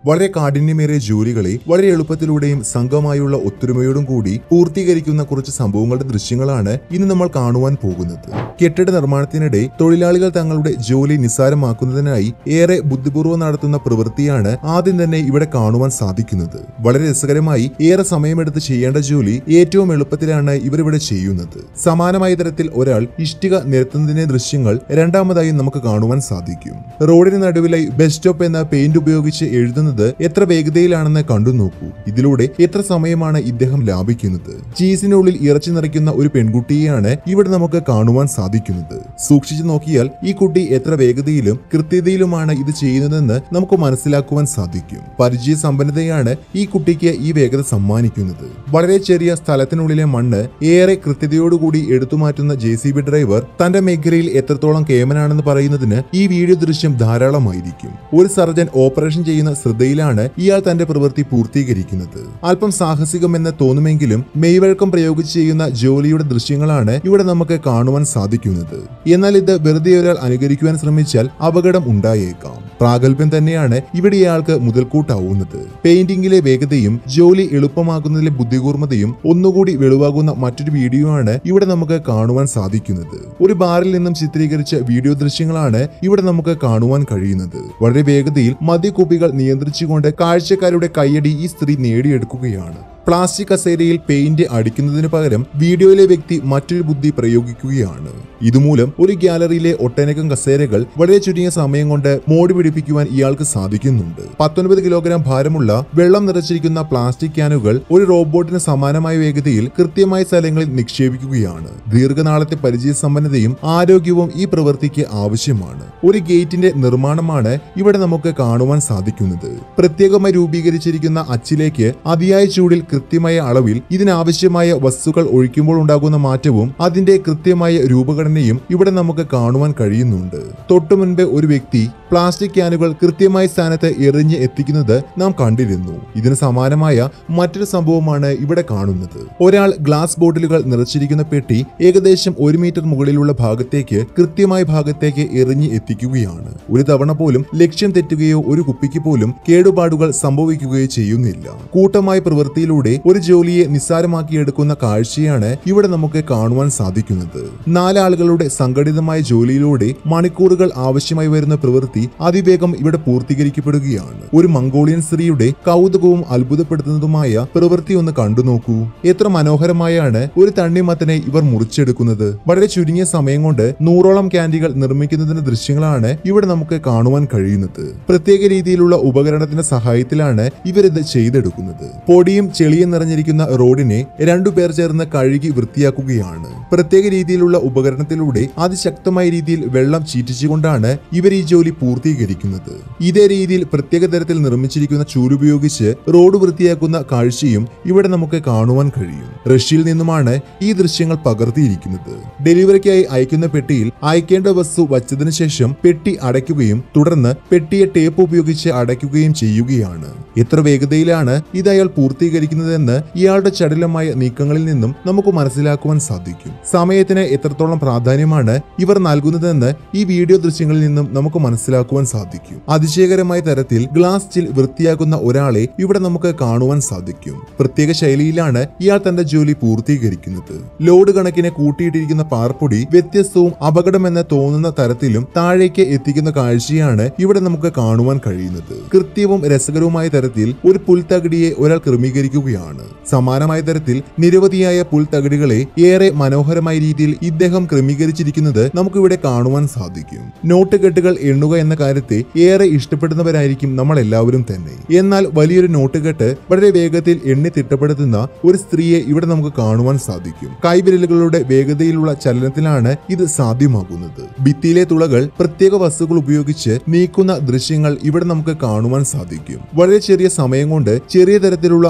വളരെ കാഠിന്യമേറിയ ജോലികളെ വളരെ എളുപ്പത്തിലൂടെയും സംഘമായുള്ള ഒത്തൊരുമയോടും കൂടി പൂർത്തീകരിക്കുന്ന കുറച്ച് സംഭവങ്ങളുടെ ദൃശ്യങ്ങളാണ് ഇന്ന് നമ്മൾ കാണുവാൻ പോകുന്നത് കെട്ടിട നിർമ്മാണത്തിനിടെ തൊഴിലാളികൾ തങ്ങളുടെ ജോലി നിസ്സാരമാക്കുന്നതിനായി ഏറെ ബുദ്ധിപൂർവ്വം നടത്തുന്ന പ്രവൃത്തിയാണ് ആദ്യം തന്നെ ഇവിടെ കാണുവാൻ സാധിക്കുന്നത് വളരെ രസകരമായി ഏറെ സമയമെടുത്ത് ചെയ്യേണ്ട ജോലി ഏറ്റവും എളുപ്പത്തിലാണ് ഇവരിവിടെ ചെയ്യുന്നത് സമാനമായ തരത്തിൽ ഒരാൾ ഇഷ്ടിക നിരത്തുന്നതിന്റെ ദൃശ്യങ്ങൾ രണ്ടാമതായി നമുക്ക് കാണുവാൻ സാധിക്കും റോഡിന് നടുവിലായി ബസ് സ്റ്റോപ്പ് എന്ന പെയിന്റ് ഉപയോഗിച്ച് എഴുതുന്നത് എത്ര വേഗതയിലാണെന്ന് കണ്ടു നോക്കൂ ഇതിലൂടെ എത്ര സമയമാണ് ഇദ്ദേഹം ലാഭിക്കുന്നത് ചീസിനുള്ളിൽ ഇറച്ചി നിറയ്ക്കുന്ന ഒരു പെൺകുട്ടിയെയാണ് ഇവിടെ നമുക്ക് കാണുവാൻ സാധിക്കുന്നത് സൂക്ഷിച്ചു നോക്കിയാൽ ഈ കുട്ടി എത്ര വേഗതയിലും കൃത്യതയിലുമാണ് ഇത് ചെയ്യുന്നതെന്ന് നമുക്ക് മനസ്സിലാക്കുവാൻ സാധിക്കും പരിചയ സമ്പന്നതയാണ് ഈ കുട്ടിക്ക് ഈ വേഗത സമ്മാനിക്കുന്നത് വളരെ ചെറിയ സ്ഥലത്തിനുള്ളിലെ മണ്ണ് ഏറെ കൃത്യതയോടുകൂടി എടുത്തുമാറ്റുന്ന ജെ സി ബി ഡ്രൈവർ തന്റെ മേഖലയിൽ എത്രത്തോളം കേമനാണെന്ന് പറയുന്നതിന് ഈ വീഡിയോ ദൃശ്യം ധാരാളമായിരിക്കും ഒരു സർജൻ ഓപ്പറേഷൻ ചെയ്യുന്ന ശ്രദ്ധയിലാണ് ഇയാൾ തന്റെ പ്രവൃത്തി പൂർത്തീകരിക്കുന്നത് അല്പം സാഹസികമെന്ന് തോന്നുമെങ്കിലും മെയ്വഴക്കം പ്രയോഗിച്ച് ചെയ്യുന്ന ജോലിയുടെ ദൃശ്യങ്ങളാണ് ഇവിടെ നമുക്ക് കാണുവാൻ സാധിക്കുന്നത് എന്നാൽ ഇത് വെറുതെ ഒരാൾ അനുകരിക്കുവാൻ ശ്രമിച്ചാൽ അപകടം ഉണ്ടായേക്കാം പ്രാഗൽഭ്യം തന്നെയാണ് ഇവിടെ ഇയാൾക്ക് മുതൽക്കൂട്ടാവുന്നത് പെയിന്റിംഗിലെ വേഗതയും ജോലി എളുപ്പമാക്കുന്നതിലെ ബുദ്ധികൂർമ്മതയും ഒന്നുകൂടി വെളിവാകുന്ന മറ്റൊരു വീഡിയോ ആണ് ഇവിടെ നമുക്ക് കാണുവാൻ സാധിക്കുന്നത് ഒരു ബാറിൽ നിന്നും ചിത്രീകരിച്ച വീഡിയോ ദൃശ്യങ്ങളാണ് ഇവിടെ നമുക്ക് കാണുവാൻ കഴിയുന്നത് വളരെ വേഗതയിൽ മദ്യക്കുപ്പികൾ നിയന്ത്രിച്ചുകൊണ്ട് കാഴ്ചക്കാരുടെ കയ്യടി ഈ സ്ത്രീ നേടിയെടുക്കുകയാണ് പ്ലാസ്റ്റിക് കസേരയിൽ പെയിന്റ് അടിക്കുന്നതിന് പകരം വീഡിയോയിലെ വ്യക്തി മറ്റൊരു ബുദ്ധി പ്രയോഗിക്കുകയാണ് ഇതുമൂലം ഒരു ഗ്യാലറിയിലെ ഒട്ടനേകം കസേരകൾ വളരെ ചുരുങ്ങിയ സമയം കൊണ്ട് മോടി പിടിപ്പിക്കുവാൻ ഇയാൾക്ക് സാധിക്കുന്നുണ്ട് പത്തൊൻപത് കിലോഗ്രാം ഭാരമുള്ള വെള്ളം നിറച്ചിരിക്കുന്ന പ്ലാസ്റ്റിക് ക്യാനുകൾ ഒരു റോബോട്ടിന് സമാനമായ വേഗതയിൽ കൃത്യമായ സ്ഥലങ്ങളിൽ നിക്ഷേപിക്കുകയാണ് ദീർഘനാളത്തെ പരിചയ സമ്പന്നതയും ആരോഗ്യവും ഈ പ്രവൃത്തിക്ക് ആവശ്യമാണ് ഒരു ഗേറ്റിന്റെ നിർമ്മാണമാണ് ഇവിടെ നമുക്ക് കാണുവാൻ സാധിക്കുന്നത് പ്രത്യേകമായി രൂപീകരിച്ചിരിക്കുന്ന അച്ചിലേക്ക് അതിയായ ചൂടിൽ കൃത്യമായ അളവിൽ ഇതിനാവശ്യമായ വസ്തുക്കൾ ഒഴിക്കുമ്പോൾ ഉണ്ടാകുന്ന മാറ്റവും അതിന്റെ കൃത്യമായ രൂപഘടനയും ഇവിടെ നമുക്ക് കാണുവാൻ കഴിയുന്നുണ്ട് തൊട്ടു മുൻപ് ഒരു വ്യക്തി പ്ലാസ്റ്റിക് ക്യാനുകൾ കൃത്യമായ സ്ഥാനത്ത് എറിഞ്ഞ് എത്തിക്കുന്നത് നാം കണ്ടിരുന്നു ഇതിന് സമാനമായ മറ്റൊരു സംഭവമാണ് ഇവിടെ കാണുന്നത് ഒരാൾ ഗ്ലാസ് ബോട്ടിലുകൾ നിറച്ചിരിക്കുന്ന പെട്ടി ഏകദേശം ഒരു മീറ്റർ മുകളിലുള്ള ഭാഗത്തേക്ക് കൃത്യമായ ഭാഗത്തേക്ക് എറിഞ്ഞ് എത്തിക്കുകയാണ് ഒരു തവണ പോലും ലക്ഷ്യം തെറ്റുകയോ ഒരു കുപ്പിക്ക് പോലും കേടുപാടുകൾ സംഭവിക്കുകയോ ചെയ്യുന്നില്ല കൂട്ടമായ പ്രവൃത്തിയിലൂടെ ഒരു ജോലിയെ നിസ്സാരമാക്കിയെടുക്കുന്ന കാഴ്ചയാണ് ഇവിടെ നമുക്ക് കാണുവാൻ സാധിക്കുന്നത് നാലാളുകളുടെ സംഘടിതമായ ജോലിയിലൂടെ മണിക്കൂറുകൾ ആവശ്യമായി വരുന്ന പ്രവൃത്തി അതിവേഗം ഇവിടെ പൂർത്തീകരിക്കപ്പെടുകയാണ് ഒരു മംഗോളിയൻ സ്ത്രീയുടെ കൗതുകവും അത്ഭുതപ്പെടുത്തുന്നതുമായ പ്രവൃത്തി ഒന്ന് കണ്ടു നോക്കൂ എത്ര മനോഹരമായാണ് ഒരു തണ്ണിമത്തനെ ഇവർ മുറിച്ചെടുക്കുന്നത് വളരെ ചുരുങ്ങിയ സമയം കൊണ്ട് നൂറോളം ക്യാൻഡികൾ നിർമ്മിക്കുന്നതിന്റെ ദൃശ്യങ്ങളാണ് ഇവിടെ നമുക്ക് കാണുവാൻ കഴിയുന്നത് പ്രത്യേക രീതിയിലുള്ള ഉപകരണത്തിന്റെ സഹായത്തിലാണ് ഇവരിത് ചെയ്തെടുക്കുന്നത് പൊടിയും ചെളിയും നിറഞ്ഞിരിക്കുന്ന റോഡിനെ രണ്ടുപേർ ചേർന്ന് കഴുകി വൃത്തിയാക്കുകയാണ് പ്രത്യേക രീതിയിലുള്ള ഉപകരണത്തിലൂടെ അതിശക്തമായ രീതിയിൽ വെള്ളം ചീറ്റിച്ചുകൊണ്ടാണ് ഇവർ ഈ ജോലി പൂർത്തീകരിക്കുന്നത് ഇതേ രീതിയിൽ പ്രത്യേക തരത്തിൽ നിർമ്മിച്ചിരിക്കുന്ന ചൂലുപയോഗിച്ച് റോഡ് വൃത്തിയാക്കുന്ന കാഴ്ചയും ഇവിടെ നമുക്ക് കാണുവാൻ കഴിയും റഷ്യയിൽ നിന്നുമാണ് ഈ ദൃശ്യങ്ങൾ പകർത്തിയിരിക്കുന്നത് ഡെലിവറിക്കായി അയക്കുന്ന പെട്ടിയിൽ അയക്കേണ്ട വസ്തു വച്ചതിനു ശേഷം പെട്ടി അടയ്ക്കുകയും തുടർന്ന് പെട്ടിയെ ടേപ്പ് ഉപയോഗിച്ച് അടയ്ക്കുകയും ചെയ്യുകയാണ് എത്ര വേഗതയിലാണ് ഇത് അയാൾ പൂർത്തീകരിക്കുന്നതെന്ന് ഇയാളുടെ ചടിലമായ നീക്കങ്ങളിൽ നിന്നും നമുക്ക് മനസ്സിലാക്കുവാൻ സാധിക്കും സമയത്തിന് എത്രത്തോളം പ്രാധാന്യമാണ് ഇവർ നൽകുന്നതെന്ന് ഈ വീഡിയോ ദൃശ്യങ്ങളിൽ നിന്നും നമുക്ക് മനസ്സിലാക്കുവാൻ സാധിക്കും അതിശയകരമായ തരത്തിൽ ഗ്ലാസ് ചിൽ വൃത്തിയാക്കുന്ന ഒരാളെ ഇവിടെ നമുക്ക് കാണുവാൻ സാധിക്കും പ്രത്യേക ശൈലിയിലാണ് ഇയാൾ തന്റെ ജോലി പൂർത്തീകരിക്കുന്നത് ലോഡ് കണക്കിന് കൂട്ടിയിട്ടിരിക്കുന്ന പാർപ്പൊടി വ്യത്യസ്തവും അപകടമെന്ന് തോന്നുന്ന തരത്തിലും താഴേക്ക് എത്തിക്കുന്ന കാഴ്ചയാണ് ഇവിടെ നമുക്ക് കാണുവാൻ കഴിയുന്നത് കൃത്യവും രസകരവുമായ തരത്തിൽ ഒരു പുൽത്തകിടിയെ ഒരാൾ ക്രമീകരിക്കുകയാണ് സമാനമായ തരത്തിൽ നിരവധിയായ പുൽത്തകിടികളെ ഏറെ മനോഹരമായ രീതിയിൽ ഇദ്ദേഹം ക്രമീകരിച്ചിരിക്കുന്നത് നമുക്കിവിടെ കാണുവാൻ സാധിക്കും നോട്ട് കെട്ടുകൾ എണ്ണുക എന്ന കാര്യത്തെ ഏറെ ഇഷ്ടപ്പെടുന്നവരായിരിക്കും നമ്മൾ എല്ലാവരും തന്നെ എന്നാൽ വലിയൊരു നോട്ട് കെട്ട് വളരെ വേഗത്തിൽ എണ്ണി തിട്ടപ്പെടുത്തുന്ന ഒരു സ്ത്രീയെ ഇവിടെ നമുക്ക് കാണുവാൻ സാധിക്കും കൈവിരലുകളുടെ വേഗതയിലുള്ള ചലനത്തിലാണ് ഇത് സാധ്യമാകുന്നത് ഭിത്തിയിലെ തുളകൾ പ്രത്യേക വസ്തുക്കൾ ഉപയോഗിച്ച് നീക്കുന്ന ദൃശ്യങ്ങൾ ഇവിടെ നമുക്ക് കാണുവാൻ സാധിക്കും വളരെ ചെറിയ സമയം കൊണ്ട് ചെറിയ തരത്തിലുള്ള അധ്വാനത്തിൽ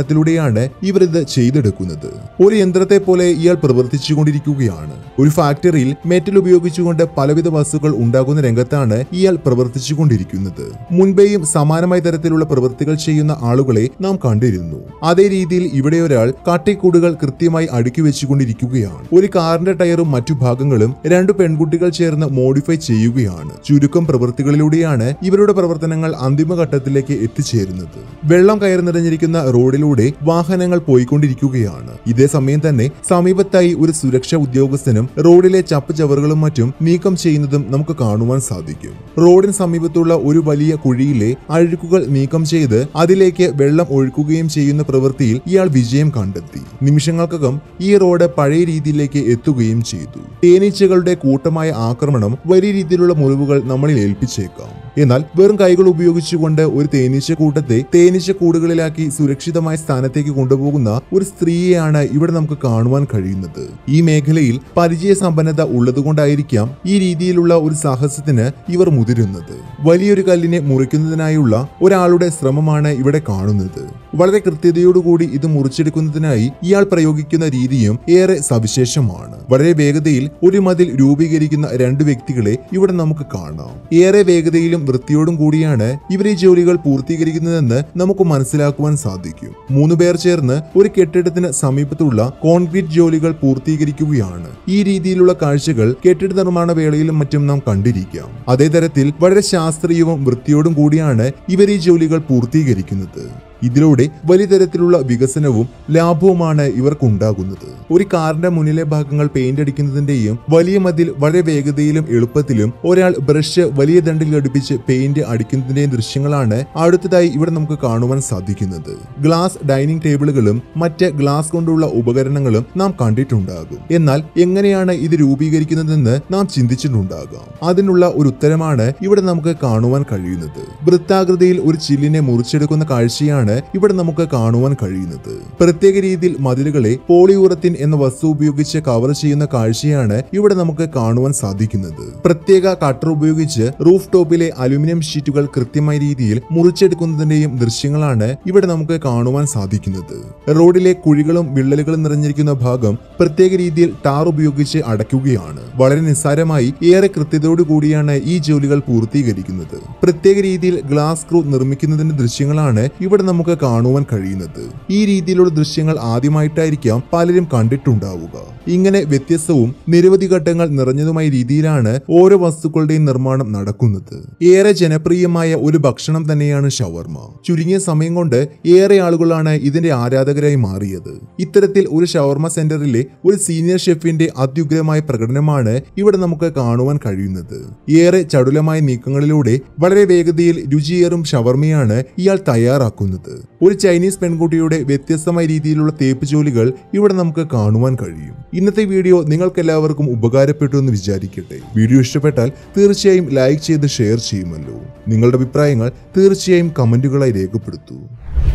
നിരീക്ഷണത്തിലൂടെയാണ് ഇവർ ഇത് ചെയ്തെടുക്കുന്നത് ഒരു യന്ത്രത്തെ പോലെ ഇയാൾ പ്രവർത്തിച്ചുകൊണ്ടിരിക്കുകയാണ് ഒരു ഫാക്ടറിയിൽ മെറ്റൽ ഉപയോഗിച്ചുകൊണ്ട് പലവിധ വസ്തുക്കൾ ഉണ്ടാകുന്ന രംഗത്താണ് ഇയാൾ പ്രവർത്തിച്ചുകൊണ്ടിരിക്കുന്നത് മുൻപേയും സമാനമായ തരത്തിലുള്ള പ്രവൃത്തികൾ ചെയ്യുന്ന ആളുകളെ നാം കണ്ടിരുന്നു അതേ രീതിയിൽ ഇവിടെ ഒരാൾ കട്ടിക്കൂടുകൾ കൃത്യമായി അടുക്കി വെച്ചുകൊണ്ടിരിക്കുകയാണ് ഒരു കാറിന്റെ ടയറും മറ്റു ഭാഗങ്ങളും രണ്ടു പെൺകുട്ടികൾ ചേർന്ന് മോഡിഫൈ ചെയ്യുകയാണ് ചുരുക്കം പ്രവൃത്തികളിലൂടെയാണ് ഇവരുടെ പ്രവർത്തനങ്ങൾ അന്തിമഘട്ടത്തിലേക്ക് എത്തിച്ചേരുന്നത് വെള്ളം കയറി നിറഞ്ഞിരിക്കുന്ന റോഡിലൂടെ വാഹനങ്ങൾ പോയിക്കൊണ്ടിരിക്കുകയാണ് ഇതേ സമയം തന്നെ സമീപത്തായി ഒരു സുരക്ഷാ ഉദ്യോഗസ്ഥനും റോഡിലെ ചപ്പ് ചവറുകളും മറ്റും നീക്കം ചെയ്യുന്നതും നമുക്ക് കാണുവാൻ സാധിക്കും റോഡിന് സമീപത്തുള്ള ഒരു വലിയ കുഴിയിലെ അഴുക്കുകൾ നീക്കം ചെയ്ത് അതിലേക്ക് വെള്ളം ഒഴുക്കുകയും ചെയ്യുന്ന പ്രവൃത്തിയിൽ ഇയാൾ വിജയം കണ്ടെത്തി നിമിഷങ്ങൾക്കകം ഈ റോഡ് പഴയ രീതിയിലേക്ക് എത്തുകയും ചെയ്തു തേനീച്ചകളുടെ കൂട്ടമായ ആക്രമണം വലിയ രീതിയിലുള്ള മുറിവുകൾ നമ്മളിൽ ഏൽപ്പിച്ചേക്കാം എന്നാൽ വെറും കൈകൾ ഉപയോഗിച്ചുകൊണ്ട് ഒരു തേനീച്ച കൂട്ടത്തെ തേനീച്ച കൂടുകളിലാക്കി സുരക്ഷിതമായ സ്ഥാനത്തേക്ക് കൊണ്ടുപോകുന്ന ഒരു സ്ത്രീയെയാണ് ഇവിടെ നമുക്ക് കാണുവാൻ കഴിയുന്നത് ഈ മേഖലയിൽ പരിചയസമ്പന്നത ഉള്ളതുകൊണ്ടായിരിക്കാം ഈ രീതിയിലുള്ള ഒരു സാഹസത്തിന് ഇവർ മുതിരുന്നത് വലിയൊരു കല്ലിനെ മുറിക്കുന്നതിനായുള്ള ഒരാളുടെ ശ്രമമാണ് ഇവിടെ കാണുന്നത് വളരെ കൃത്യതയോടുകൂടി ഇത് മുറിച്ചെടുക്കുന്നതിനായി ഇയാൾ പ്രയോഗിക്കുന്ന രീതിയും ഏറെ സവിശേഷമാണ് വളരെ വേഗതയിൽ ഒരു മതിൽ രൂപീകരിക്കുന്ന രണ്ട് വ്യക്തികളെ ഇവിടെ നമുക്ക് കാണാം ഏറെ വേഗതയിലും വൃത്തിയോടും കൂടിയാണ് ഇവർ ഈ ജോലികൾ പൂർത്തീകരിക്കുന്നതെന്ന് നമുക്ക് മനസ്സിലാക്കുവാൻ സാധിക്കും മൂന്ന് പേർ ചേർന്ന് ഒരു കെട്ടിടത്തിന് സമീപത്തുള്ള കോൺക്രീറ്റ് ജോലികൾ പൂർത്തീകരിക്കുകയാണ് ഈ രീതിയിലുള്ള കാഴ്ചകൾ കെട്ടിട നിർമ്മാണ വേളയിലും മറ്റും നാം കണ്ടിരിക്കാം അതേ തരത്തിൽ വളരെ ശാസ്ത്രീയവും വൃത്തിയോടും കൂടിയാണ് ഇവർ ഈ ജോലികൾ പൂർത്തീകരിക്കുന്നത് ഇതിലൂടെ വലിയ തരത്തിലുള്ള വികസനവും ലാഭവുമാണ് ഇവർക്കുണ്ടാകുന്നത് ഒരു കാറിന്റെ മുന്നിലെ ഭാഗങ്ങൾ പെയിന്റ് അടിക്കുന്നതിന്റെയും വലിയ മതിൽ വളരെ വേഗതയിലും എളുപ്പത്തിലും ഒരാൾ ബ്രഷ് വലിയ ദണ്ടിൽ ഘടിപ്പിച്ച് പെയിന്റ് അടിക്കുന്നതിന്റെയും ദൃശ്യങ്ങളാണ് അടുത്തതായി ഇവിടെ നമുക്ക് കാണുവാൻ സാധിക്കുന്നത് ഗ്ലാസ് ഡൈനിങ് ടേബിളുകളും മറ്റ് ഗ്ലാസ് കൊണ്ടുള്ള ഉപകരണങ്ങളും നാം കണ്ടിട്ടുണ്ടാകും എന്നാൽ എങ്ങനെയാണ് ഇത് രൂപീകരിക്കുന്നതെന്ന് നാം ചിന്തിച്ചിട്ടുണ്ടാകാം അതിനുള്ള ഒരു ഉത്തരമാണ് ഇവിടെ നമുക്ക് കാണുവാൻ കഴിയുന്നത് വൃത്താകൃതിയിൽ ഒരു ചില്ലിനെ മുറിച്ചെടുക്കുന്ന കാഴ്ചയാണ് ഇവിടെ നമുക്ക് കാണുവാൻ കഴിയുന്നത് പ്രത്യേക രീതിയിൽ മതിലുകളെ പോളിയൂറത്തിൻ എന്ന വസ്തു ഉപയോഗിച്ച് കവർ ചെയ്യുന്ന കാഴ്ചയാണ് ഇവിടെ നമുക്ക് കാണുവാൻ സാധിക്കുന്നത് പ്രത്യേക കട്ടർ ഉപയോഗിച്ച് റൂഫ് ടോപ്പിലെ അലുമിനിയം ഷീറ്റുകൾ കൃത്യമായ രീതിയിൽ മുറിച്ചെടുക്കുന്നതിന്റെയും ദൃശ്യങ്ങളാണ് ഇവിടെ നമുക്ക് കാണുവാൻ സാധിക്കുന്നത് റോഡിലെ കുഴികളും വിള്ളലുകളും നിറഞ്ഞിരിക്കുന്ന ഭാഗം പ്രത്യേക രീതിയിൽ ടാർ ഉപയോഗിച്ച് അടയ്ക്കുകയാണ് വളരെ നിസ്സാരമായി ഏറെ കൃത്യതയോടു കൂടിയാണ് ഈ ജോലികൾ പൂർത്തീകരിക്കുന്നത് പ്രത്യേക രീതിയിൽ ഗ്ലാസ് സ്ക്രൂ നിർമ്മിക്കുന്നതിന്റെ ദൃശ്യങ്ങളാണ് ഇവിടെ നമുക്ക് കാണുവാൻ കഴിയുന്നത് ഈ രീതിയിലുള്ള ദൃശ്യങ്ങൾ ആദ്യമായിട്ടായിരിക്കാം പലരും കണ്ടിട്ടുണ്ടാവുക ഇങ്ങനെ വ്യത്യസ്തവും നിരവധി ഘട്ടങ്ങൾ നിറഞ്ഞതുമായ രീതിയിലാണ് ഓരോ വസ്തുക്കളുടെയും നിർമ്മാണം നടക്കുന്നത് ഏറെ ജനപ്രിയമായ ഒരു ഭക്ഷണം തന്നെയാണ് ഷവർമ ചുരുങ്ങിയ സമയം കൊണ്ട് ഏറെ ആളുകളാണ് ഇതിന്റെ ആരാധകരായി മാറിയത് ഇത്തരത്തിൽ ഒരു ഷവർമ സെന്ററിലെ ഒരു സീനിയർ ഷെഫിന്റെ അത്യുഗ്രമായ പ്രകടനമാണ് ഇവിടെ നമുക്ക് കാണുവാൻ കഴിയുന്നത് ഏറെ ചടുലമായ നീക്കങ്ങളിലൂടെ വളരെ വേഗതയിൽ രുചിയേറും ഷവർമയാണ് ഇയാൾ തയ്യാറാക്കുന്നത് ഒരു ചൈനീസ് പെൺകുട്ടിയുടെ വ്യത്യസ്തമായ രീതിയിലുള്ള തേപ്പ് ജോലികൾ ഇവിടെ നമുക്ക് കാണുവാൻ കഴിയും ഇന്നത്തെ വീഡിയോ നിങ്ങൾക്ക് എല്ലാവർക്കും ഉപകാരപ്പെട്ടു എന്ന് വിചാരിക്കട്ടെ വീഡിയോ ഇഷ്ടപ്പെട്ടാൽ തീർച്ചയായും ലൈക്ക് ചെയ്ത് ഷെയർ ചെയ്യുമല്ലോ നിങ്ങളുടെ അഭിപ്രായങ്ങൾ തീർച്ചയായും കമന്റുകളായി രേഖപ്പെടുത്തൂ